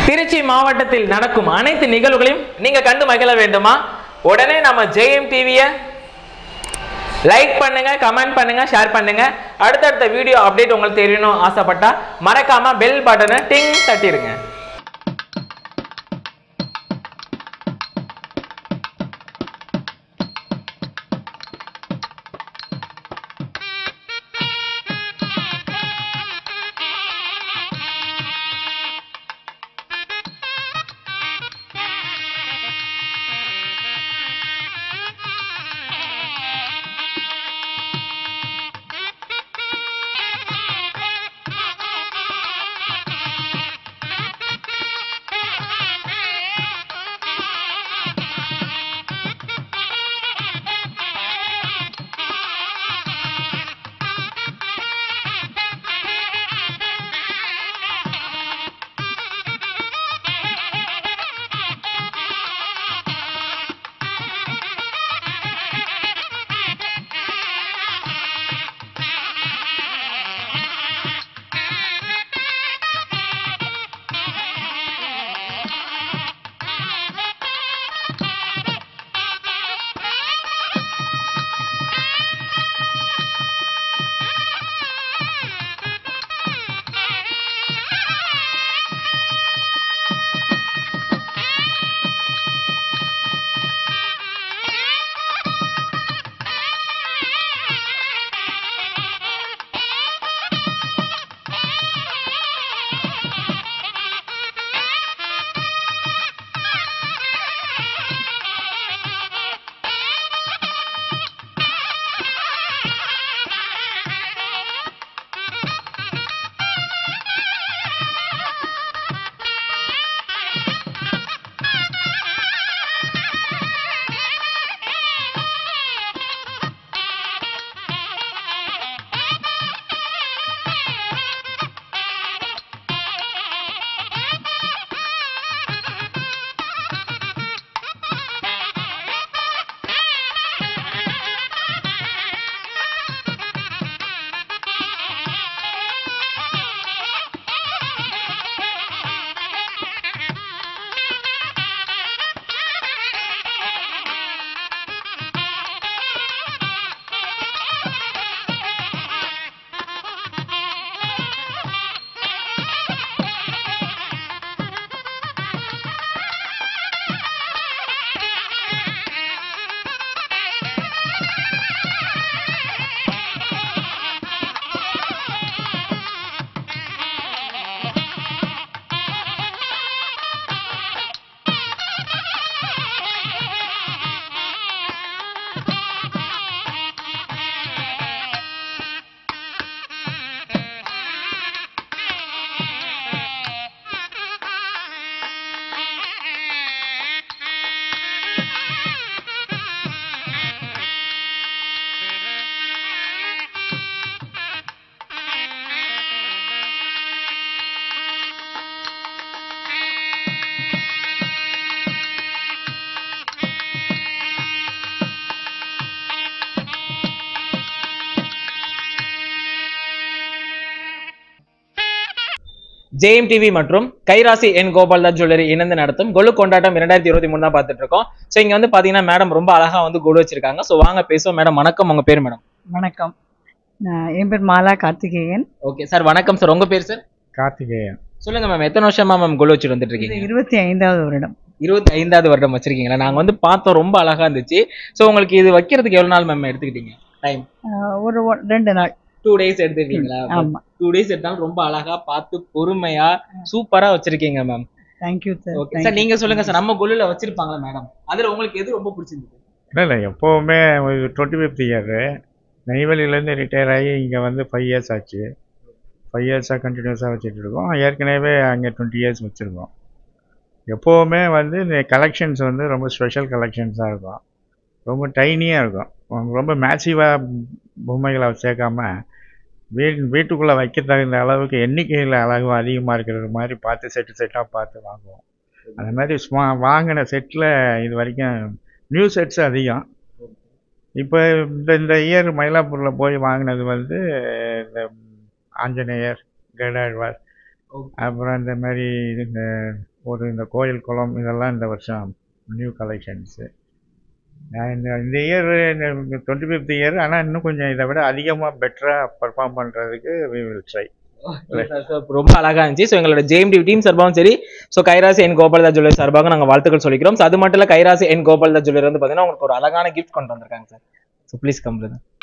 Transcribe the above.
திருச்சி மாவட்டத்தில் நடக்கும் அனைத்து நிகழ்வுகளையும் நீங்க கண்டு மகிழ வேண்டுமா உடனே நம்ம ஜெயம் டிவியை லைக் பண்ணுங்க கமெண்ட் பண்ணுங்க ஷேர் பண்ணுங்க அடுத்தடுத்த வீடியோ அப்டேட் உங்களுக்கு தெரியணும் ஆசைப்பட்டா மறக்காம பெல் பட்டனை டிங் தட்டிடுங்க ஜெயம் டிவி மற்றும் கைராசி என் கோபால்தாஸ் ஜுவல்லரி இணைந்து நடத்தும் கொலு கொண்டாட்டம் இரண்டாயிரத்தி இருபத்தி மூணு தான் பார்த்துட்டு இருக்கோம் ஸோ இங்க வந்து பாத்தீங்கன்னா மேடம் ரொம்ப அழகா வந்து கொலு வச்சிருக்காங்க ஸோ வாங்க பேசுவோம் மேடம் வணக்கம் உங்க பேர் மேடம் வணக்கம் நான் என் பேர் மாலா கார்த்திகேயன் ஓகே சார் வணக்கம் சார் உங்க பேர் சார் கார்த்திகேயன் சொல்லுங்க மேம் எத்தனை வருஷமா மேம் கொலு வச்சுட்டு வந்துட்டு இது இருக்கீங்க இருபத்தி ஐந்தாவது வருடம் இருபத்தி ஐந்தாவது வருடம் வச்சிருக்கீங்களா நாங்க வந்து பார்த்தோம் ரொம்ப அழகா இருந்துச்சு ஸோ உங்களுக்கு இது வைக்கிறதுக்கு எவ்வளவு நாள் மேம் எடுத்துக்கிட்டீங்க டைம் ஆஹ் ஒரு ஒ- ரெண்டு நாள் டூ டேஸ் எடுத்துக்கிட்டீங்களா ஆமா டூ டேஸ் எடுத்தாலும் ரொம்ப அழகா பார்த்து பொறுமையா சூப்பரா வச்சிருக்கீங்க ma'am thank you sir okay sir நீங்க சொல்லுங்க சார் நம்ம கொல்லுல வச்சிருப்பாங்களா மேடம் அதுல உங்களுக்கு எது ரொம்ப பிடிச்சிருந்தது இல்லை இல்லை எப்போவுமே டுவெண்ட்டி ஃபிஃப்த் இயரு நெய்வேலியிலேருந்து ரிட்டையர் ஆகி இங்கே வந்து ஃபைவ் இயர்ஸ் ஆச்சு ஃபைவ் இயர்ஸாக கண்டினியூஸாக வச்சுட்டு இருக்கோம் ஏற்கனவே அங்கே டுவெண்ட்டி இயர்ஸ் வச்சுருக்கோம் எப்போவுமே வந்து இந்த கலெக்ஷன்ஸ் வந்து ரொம்ப ஸ்பெஷல் கலெக்ஷன்ஸாக இருக்கும் ரொம்ப டைனியாக இருக்கும் ரொம்ப மேசிவாக பொம்மைகளை சேர்க்காம வீட் வீட்டுக்குள்ளே வைக்க தகுந்த அளவுக்கு எண்ணிக்கையில் அளவு அதிகமாக இருக்கிற மாதிரி பார்த்து செட்டு செட்டாக பார்த்து வாங்குவோம் அந்த மாதிரி ஸ்மா வாங்கின செட்டில் இது வரைக்கும் நியூ செட்ஸ் அதிகம் இப்போ இந்த இந்த இயர் மயிலாப்பூரில் போய் வாங்கினது வந்து இந்த ஆஞ்சநேயர் கடாழ்வார் Okay. அப்புறம் இந்த மாதிரி இது இந்த ஒரு இந்த கோயில் குளம் இதெல்லாம் இந்த வருஷம் நியூ கலெக்ஷன்ஸு இந்த இந்த இயர் டுவெண்ட்டி ஃபிஃப்த் இயர் ஆனால் இன்னும் கொஞ்சம் இதை விட அதிகமாக பெட்டராக பர்ஃபார்ம் பண்ணுறதுக்கு வி வில் ட்ரை So, ரொம்ப அழகா இருந்துச்சு ஸோ எங்களோட ஜேஎம்டி டீம் சார்பாகவும் சரி ஸோ கைராசி என் கோபால்தா ஜுவல்லரி சார்பாக நாங்கள் வாழ்த்துக்கள் சொல்லிக்கிறோம் So, அது மட்டும் இல்லை கைராசி என் கோபால்தா ஜுவல்லரி வந்து பார்த்தீங்கன்னா உங்களுக்கு ஒரு அழகான கிஃப்ட் கொண்டு வந்திருக்காங்க சார் ஸோ ப்ளீஸ் கம்